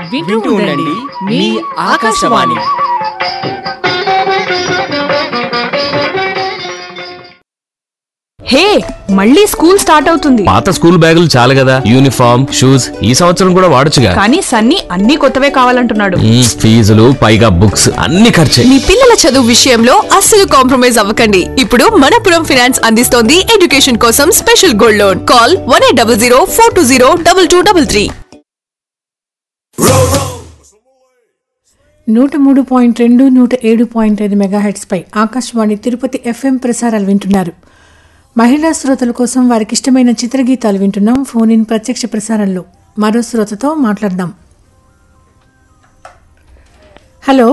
వింటూ ఉండండి మీ ఆకాశవాణి హే మళ్ళీ స్కూల్ స్టార్ట్ అవుతుంది పాత స్కూల్ బ్యాగులు చాలు కదా యూనిఫామ్ షూస్ ఈ సంవత్సరం కూడా వాడొచ్చుగా కానీ సన్నీ అన్ని కొత్తవే కావాలంటున్నాడు మ్మ్, ఫీజులు పైగా బుక్స్ అన్ని ఖర్చే మీ పిల్లల చదువు విషయంలో అస్సలు కాంప్రమైజ్ అవ్వకండి ఇప్పుడు మనపురం ఫైనాన్స్ అందిస్తోంది ఎడ్యుకేషన్ కోసం special gold loan call one eight double zero four two zero double two double three నూట మూడు పాయింట్ రెండు నూట ఏడు పాయింట్ ఐదు మెగాహెట్స్పై ఆకాశవాణి తిరుపతి ఎఫ్ఎం ప్రసారాలు వింటున్నారు మహిళా శ్రోతల కోసం వారికి ఇష్టమైన చిత్రగీతాలు వింటున్నాం ఫోన్ ఇన్ ప్రత్యక్ష ప్రసారంలో మరో శ్రోతతో మాట్లాడదాం హలో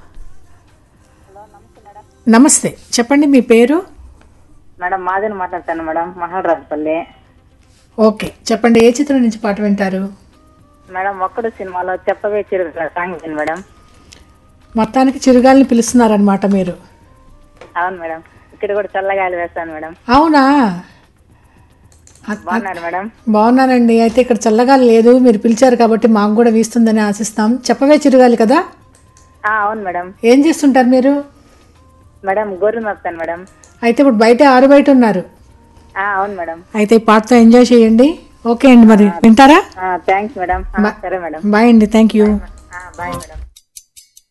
నమస్తే చెప్పండి మీ పేరు మేడం మాదిని మాట్లాడతాను మేడం మహారాజపల్లి ఓకే చెప్పండి ఏ చిత్రం నుంచి పాట వింటారు మేడం ఒక్కడు సినిమాలో చెప్పవే చిరు సాంగ్ విను మేడం మొత్తానికి చిరుగాలిని పిలుస్తున్నారనమాట మీరు అవును మేడం ఇక్కడ కూడా చల్లగాలి వేస్తాను మేడం అవునా బాగున్నారు మేడం బాగున్నానండి అయితే ఇక్కడ చల్లగా లేదు మీరు పిలిచారు కాబట్టి మాకు కూడా వీస్తుందని ఆశిస్తాం చెప్పవే చిరుగాలి కదా ఆ, అవును మేడం ఏం చేస్తుంటారు మీరు మేడం గొర్రె మేపుతాను మేడం అయితే ఇప్పుడు బయట ఆరు బయట ఉన్నారు ఆ, అవును మేడం అయితే ఈ పాటతో ఎంజాయ్ చేయండి ఓకే అండి మరి వింటారా థ్యాంక్స్ మేడం ఆ, సరే మేడం బాయ్ అండి థ్యాంక్ యూ బాయ్ మేడం